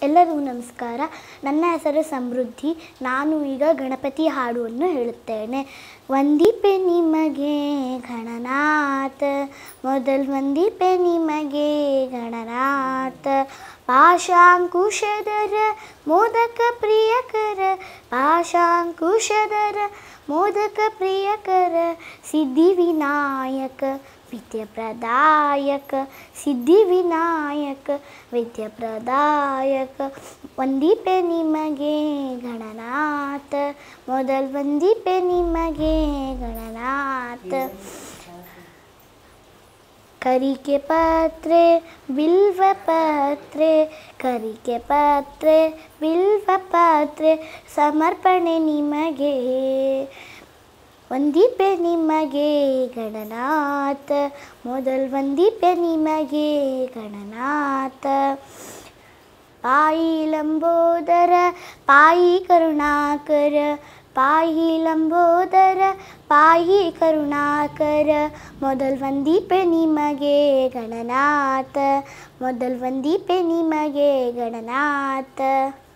ಎಲ್ಲರಿಗೂ ನಮಸ್ಕಾರ ನನ್ನ ಹೆಸರು ಸಮೃದ್ಧಿ ನಾನು ಈಗ ಗಣಪತಿ ಹಾಡುವನ್ನು ಹೇಳುತ್ತೇನೆ ವಂದಿಪೆ ನಿಮಗೆ ಗಣನಾಥ ಮೊದಲ್ ವಂದಿಪೆ ನಿಮಗೆ ಗಣನಾಥ ಪಾಶಾಂಕುಶದರ ಮೋದಕ ಪ್ರಿಯಕರ ಪಾಶಾಂಕುಶದರ ಮೋದಕ ಪ್ರಿಯಕರ ಸಿದ್ಧಿ ವಿನಾಯಕ ವಿದ್ಯಪ್ರದಾಯಕ ಸಿದ್ಧಿ ವಿನಾಯಕ ವಿದ್ಯಪ್ರದಾಯಕ ವಂದಿಪೆ ನಿಮಗೆ ಗಣನಾಥ ಮೊದಲ್ ವಂದಿಪೆ ನಿಮಗೆ ಗಣನಾಥ ಕರಿಕೆ ಪತ್ರೆ ಬಿಲ್ವ ಪತ್ರೆ ಕರಿಕೆ ಪತ್ರೆ ಬಿಲ್ವ ಪತ್ರೆ ಸಮರ್ಪಣೆ ನಿಮಗೆ ವಂದಿಪೆ ನಿಮಗೆ ಗಣನಾಥ ಮೊದಲ್ ವಂದಿಪೆ ನಿಮಗೆ ಗಣನಾಥ ಪಾಯಿ ಲಂಬೋದರ ಪಾಯಿ ಕರುಣಾಕರ ಪಾಯಿ ಲಂಬೋದರ ಪಾಯಿ ಕರುಣಾಕರ ಮೊದಲ್ ವಂದಿಪೆ ನಿಮಗೆ ಗಣನಾಥ ಮೊದಲ್ ವಂದಿಪೆ ನಿಮಗೆ ಗಣನಾಥ